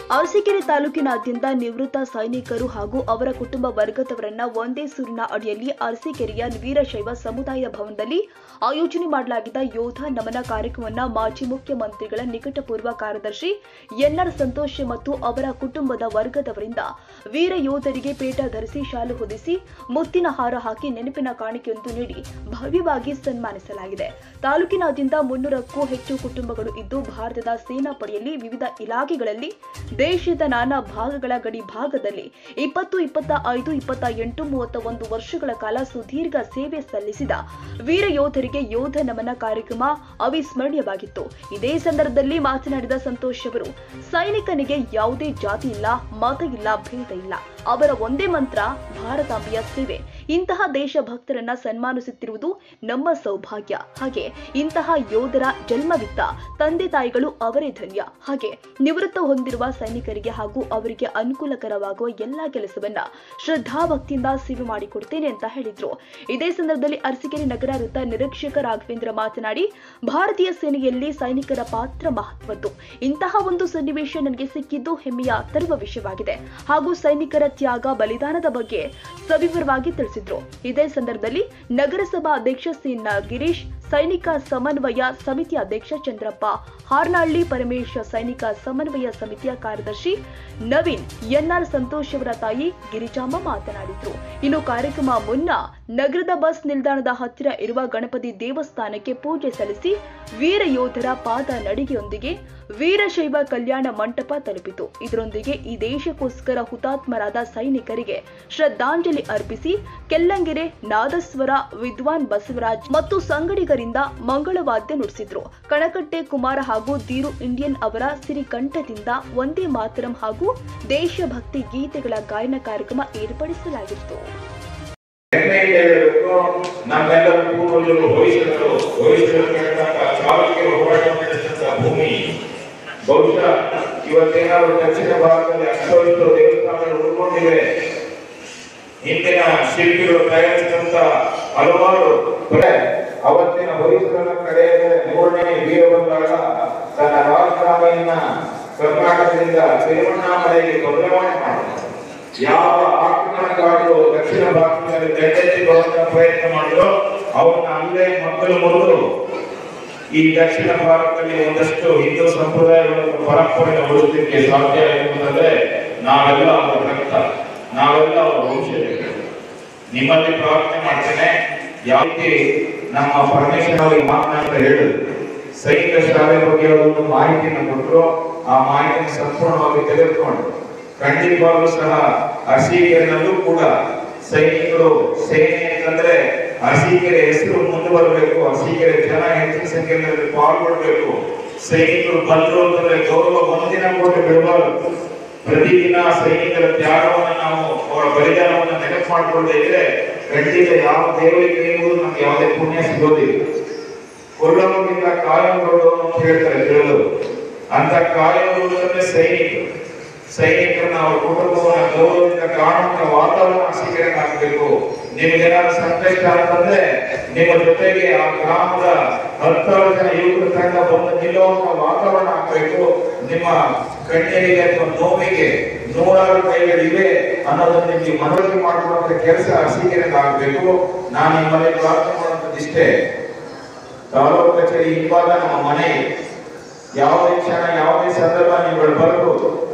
ಅರಸೀಕೆರೆ ತಾಲೂಕಿನಾದ್ಯಂತ ನಿವೃತ್ತ ಸೈನಿಕರು ಹಾಗೂ ಅವರ ಕುಟುಂಬ ವರ್ಗದವರನ್ನ ಒಂದೇ ಸೂರಿನ ಅಡಿಯಲ್ಲಿ ಅರಸೀಕೆರೆಯ ವೀರಶೈವ ಸಮುದಾಯ ಭವನದಲ್ಲಿ ಆಯೋಜನೆ ಮಾಡಲಾಗಿದ್ದ ಯೋಧ ನಮನ ಕಾರ್ಯಕ್ರಮವನ್ನ ಮಾಜಿ ಮುಖ್ಯಮಂತ್ರಿಗಳ ನಿಕಟಪೂರ್ವ ಕಾರ್ಯದರ್ಶಿ ಎನ್ಆರ್ ಸಂತೋಷ್ ಮತ್ತು ಅವರ ಕುಟುಂಬದ ವರ್ಗದವರಿಂದ ವೀರ ಯೋಧರಿಗೆ ಪೇಟ ಧರಿಸಿ ಶಾಲು ಹೊದಿಸಿ ಮುತ್ತಿನ ಹಾರ ಹಾಕಿ ನೆನಪಿನ ಕಾಣಿಕೆಯೊಂದು ನೀಡಿ ಭವ್ಯವಾಗಿ ಸನ್ಮಾನಿಸಲಾಗಿದೆ ತಾಲೂಕಿನಾದ್ಯಂತ ಮುನ್ನೂರಕ್ಕೂ ಹೆಚ್ಚು ಕುಟುಂಬಗಳು ಇದ್ದು ಭಾರತದ ಸೇನಾ ಪಡೆಯಲ್ಲಿ ವಿವಿಧ ಇಲಾಖೆಗಳಲ್ಲಿ ದೇಶದ ನಾನಾ ಭಾಗಗಳ ಗಡಿ ಭಾಗದಲ್ಲಿ ಇಪ್ಪತ್ತು ಇಪ್ಪತ್ತ ಐದು ಇಪ್ಪತ್ತ ಎಂಟು ಮೂವತ್ತ ಒಂದು ವರ್ಷಗಳ ಕಾಲ ಸುದೀರ್ಘ ಸೇವೆ ಸಲ್ಲಿಸಿದ ವೀರ ಯೋಧರಿಗೆ ಯೋಧ ನಮನ ಕಾರ್ಯಕ್ರಮ ಅವಿಸ್ಮರಣೀಯವಾಗಿತ್ತು ಇದೇ ಸಂದರ್ಭದಲ್ಲಿ ಮಾತನಾಡಿದ ಸಂತೋಷ್ ಅವರು ಸೈನಿಕನಿಗೆ ಯಾವುದೇ ಜಾತಿ ಇಲ್ಲ ಮತ ಇಲ್ಲ ಭೇದ ಇಲ್ಲ ಅವರ ಒಂದೇ ಮಂತ್ರ ಭಾರತಾಂಬೆಯ ಸೇವೆ ಇಂತಹ ದೇಶಭಕ್ತರನ್ನ ಸನ್ಮಾನಿಸುತ್ತಿರುವುದು ನಮ್ಮ ಸೌಭಾಗ್ಯ ಹಾಗೆ ಇಂತಹ ಯೋಧರ ಜನ್ಮವಿತ್ತ ತಂದೆ ತಾಯಿಗಳು ಅವರೇ ಧನ್ಯ ಹಾಗೆ ನಿವೃತ್ತ ಹೊಂದಿರುವ ಸೈನಿಕರಿಗೆ ಹಾಗೂ ಅವರಿಗೆ ಅನುಕೂಲಕರವಾಗುವ ಎಲ್ಲಾ ಕೆಲಸವನ್ನ ಶ್ರದ್ಧಾಭಕ್ತಿಯಿಂದ ಸೇವೆ ಮಾಡಿಕೊಡ್ತೇನೆ ಅಂತ ಹೇಳಿದ್ರು ಇದೇ ಸಂದರ್ಭದಲ್ಲಿ ಅರಸೀಕೆರೆ ನಗರ ವೃತ್ತ ನಿರೀಕ್ಷಕ ರಾಘವೇಂದ್ರ ಮಾತನಾಡಿ ಭಾರತೀಯ ಸೇನೆಯಲ್ಲಿ ಸೈನಿಕರ ಪಾತ್ರ ಮಹತ್ವದ್ದು ಇಂತಹ ಒಂದು ಸನ್ನಿವೇಶ ನನಗೆ ಸಿಕ್ಕಿದ್ದು ಹೆಮ್ಮೆಯ ತರುವ ವಿಷಯವಾಗಿದೆ ಹಾಗೂ ಸೈನಿಕರ ತ್ಯಾಗ ಬಲಿದಾನದ ಬಗ್ಗೆ ಸವಿವರವಾಗಿ ತಿಳಿಸಿದ್ರು ಇದೇ ಸಂದರ್ಭದಲ್ಲಿ ನಗರಸಭಾ ಅಧ್ಯಕ್ಷ ಸಿ ಗಿರೀಶ್ ಸೈನಿಕ ಸಮನ್ವಯ ಸಮಿತಿ ಅಧ್ಯಕ್ಷ ಚಂದ್ರಪ್ಪ ಹಾರ್ನಹಳ್ಳಿ ಪರಮೇಶ್ ಸೈನಿಕ ಸಮನ್ವಯ ಸಮಿತಿಯ ಕಾರ್ಯದರ್ಶಿ ನವೀನ್ ಎನ್ಆರ್ ಸಂತೋಷ್ ಅವರ ತಾಯಿ ಗಿರಿಜಾಂಬ ಮಾತನಾಡಿದ್ರು ಇನ್ನು ಕಾರ್ಯಕ್ರಮ ಮುನ್ನ ನಗರದ ಬಸ್ ನಿಲ್ದಾಣದ ಹತ್ತಿರ ಇರುವ ಗಣಪತಿ ದೇವಸ್ಥಾನಕ್ಕೆ ಪೂಜೆ ಸಲ್ಲಿಸಿ ವೀರ ಯೋಧರ ಪಾದ ನಡಿಗೆಯೊಂದಿಗೆ ವೀರಶೈವ ಕಲ್ಯಾಣ ಮಂಟಪ ತಲುಪಿತು ಇದರೊಂದಿಗೆ ಈ ದೇಶಕ್ಕೋಸ್ಕರ ಹುತಾತ್ಮರಾದ ಸೈನಿಕರಿಗೆ ಶ್ರದ್ಧಾಂಜಲಿ ಅರ್ಪಿಸಿ ಕೆಲ್ಲಂಗೆರೆ ನಾದಸ್ವರ ವಿದ್ವಾನ್ ಬಸವರಾಜ್ ಮತ್ತು ಸಂಗಡಿಗರಿಂದ ಮಂಗಳವಾದ್ಯ ನುಡಿಸಿದ್ರು ಕಣಕಟ್ಟೆ ಕುಮಾರ ಹಾಗೂ ದೀರು ಇಂಡಿಯನ್ ಅವರ ಸಿರಿಕಂಠದಿಂದ ಒಂದೇ ಮಾತರಂ ಹಾಗೂ ದೇಶಭಕ್ತಿ ಗೀತೆಗಳ ಗಾಯನ ಕಾರ್ಯಕ್ರಮ ಏರ್ಪಡಿಸಲಾಗಿತ್ತು ಹೆಮ್ಮೆಯಿಂದ ಹೇಳಬೇಕು ನಮ್ಮೆಲ್ಲರ ಪೂರ್ವಜರು ಹೋಯಿಸಲು ಹೋಯಿಸಲ್ಪಟ್ಟಂತ ಚಾಲುಕ್ಯರು ಹೋರಾಟ ನಡೆಸಿದಂತ ಭೂಮಿ ಬಹುಶಃ ಇವತ್ತೇನಾದ್ರು ದಕ್ಷಿಣ ಭಾರತದಲ್ಲಿ ಅಷ್ಟವಿಷ್ಟು ದೇವಸ್ಥಾನಗಳು ಉಳ್ಕೊಂಡಿವೆ ಹಿಂದಿನ ಶಿಲ್ಪಿಗಳು ತಯಾರಿಸಿದಂತ ಹಲವಾರು ಬರೆ ಅವತ್ತಿನ ಹೊಯ್ಸಳರ ಕಡೆ ಮೂರನೇ ವೀರಬಂಗಾಳ ತನ್ನ ರಾಜಧಾನಿಯನ್ನ ಕರ್ನಾಟಕದಿಂದ ತಿರುವಣ್ಣಾಮಲೆಗೆ ಬದಲಾವಣೆ ಮಾಡಿದ ಯಾವ ಆಕ್ರಮಣಕಾರರು ದಕ್ಷಿಣ ಭಾರತದಲ್ಲಿ ದಂಡೆತ್ತಿ ಬರುವಂತ ಪ್ರಯತ್ನ ಮಾಡಿದ್ರು ಅವನ್ನ ಅಲ್ಲೇ ಮಕ್ಕಳು ಮುರಿದು ಈ ದಕ್ಷಿಣ ಭಾರತದಲ್ಲಿ ಒಂದಷ್ಟು ಹಿಂದೂ ಸಂಪ್ರದಾಯಗಳನ್ನು ಪರಂಪರೆಯನ್ನು ಉಳಿಸಲಿಕ್ಕೆ ಸಾಧ್ಯ ಎನ್ನುವುದಲ್ಲೇ ನಾವೆಲ್ಲ ಅವರ ರಕ್ತ ನಾವೆಲ್ಲ ಅವರ ವಂಶಜರು ನಿಮ್ಮಲ್ಲಿ ಪ್ರಾರ್ಥನೆ ಮಾಡ್ತೇನೆ ಯಾವ ರೀತಿ ನಮ್ಮ ಪರಮೇಶ್ವರ ಅವರಿಗೆ ಮಾತನಾಡ್ತಾ ಹೇಳಿದ್ರು ಸೈನಿಕ ಶಾಲೆ ಬಗ್ಗೆ ಒಂದು ಮಾಹಿತಿಯನ್ನು ಕೊಟ್ಟರು ಆ ಮಾಹಿತಿಯನ್ನು ಸಂಪೂರ್ಣವಾಗಿ ತೆಗೆದುಕೊಂಡು ಖಂಡಿತವಾಗ್ಲೂ ಸಹ ಅರಸೀಕೆರೆನಲ್ಲೂ ಕೂಡ ಸೈನಿಕರು ಸೇನೆ ಅಂತಂದ್ರೆ ಅರಸೀಕೆರೆ ಹೆಸರು ಮುಂದೆ ಬರಬೇಕು ಅರಸೀಕೆರೆ ಜನ ಹೆಚ್ಚಿನ ಸಂಖ್ಯೆಯಲ್ಲಿ ಪಾಲ್ಗೊಳ್ಬೇಕು ಸೈನಿಕರು ಬಂದ್ರು ಅಂತಂದ್ರೆ ಗೌರವ ಒಂದಿನ ಕೊಟ್ಟು ಬಿಡಬಾರದು ಪ್ರತಿದಿನ ಸೈನಿಕರ ತ್ಯಾಗವನ್ನು ನಾವು ಅವರ ಬಲಿದಾನವನ್ನು ನೆನಪು ಮಾಡಿಕೊಳ್ಳದೆ ಇದ್ರೆ ಖಂಡಿತ ಯಾವ ದೇವರಿಗೆ ಎನ್ನುವುದು ನಮ್ಗೆ ಯಾವುದೇ ಪುಣ್ಯ ಸಿಗೋದಿಲ್ಲ ಕೊಲ್ಲೋಗಿಂತ ಕಾಯಂ ಕೊಡೋದು ಅಂತ ಹೇಳ್ತಾರೆ ತಿಳಿದು ಅಂತ ಕಾಯಂ ಕೊಡೋದಂದ್ರೆ ಸೈನಿಕರು ಸೈನಿಕರನ್ನ ಅವರ ಕುಟುಂಬವನ್ನ ಗೌರವದಿಂದ ಕಾಣುವಂತ ವಾತಾವರಣ ಅರಸೀಕೆರೆ ಹಾಕಬೇಕು ನಿಮ್ಗೇನಾದ್ರು ಸಂಕಷ್ಟ ಅಂತಂದ್ರೆ ನಿಮ್ಮ ಜೊತೆಗೆ ಆ ಗ್ರಾಮದ ಹತ್ತಾರು ಜನ ಯುವಕರ ತಂಡ ಬಂದು ನಿಲ್ಲುವಂತ ವಾತಾವರಣ ಹಾಕಬೇಕು ನಿಮ್ಮ ಕಣ್ಣೀರಿಗೆ ಅಥವಾ ನೋವಿಗೆ ನೂರಾರು ಕೈಗಳಿವೆ ಅನ್ನೋದನ್ನ ನಿಮಗೆ ಮನವರಿಕೆ ಮಾಡಿಕೊಡುವಂತ ಕೆಲಸ ಅರಸೀಕೆರೆ ಆಗಬೇಕು ನಾನು ನಿಮ್ಮಲ್ಲಿ ಪ್ರಾರ್ಥನೆ ಮಾಡುವಂಥದ್ದು ಇಷ್ಟೇ ತಾಲೂಕು ಕಚೇರಿ ಹಿಂಭಾಗ ನಮ್ಮ ಮನೆ ಯಾವುದೇ ಕ್ಷಣ ಯಾವುದೇ ಸಂದರ್ಭ ನೀವು ಬರ್ಬೋದು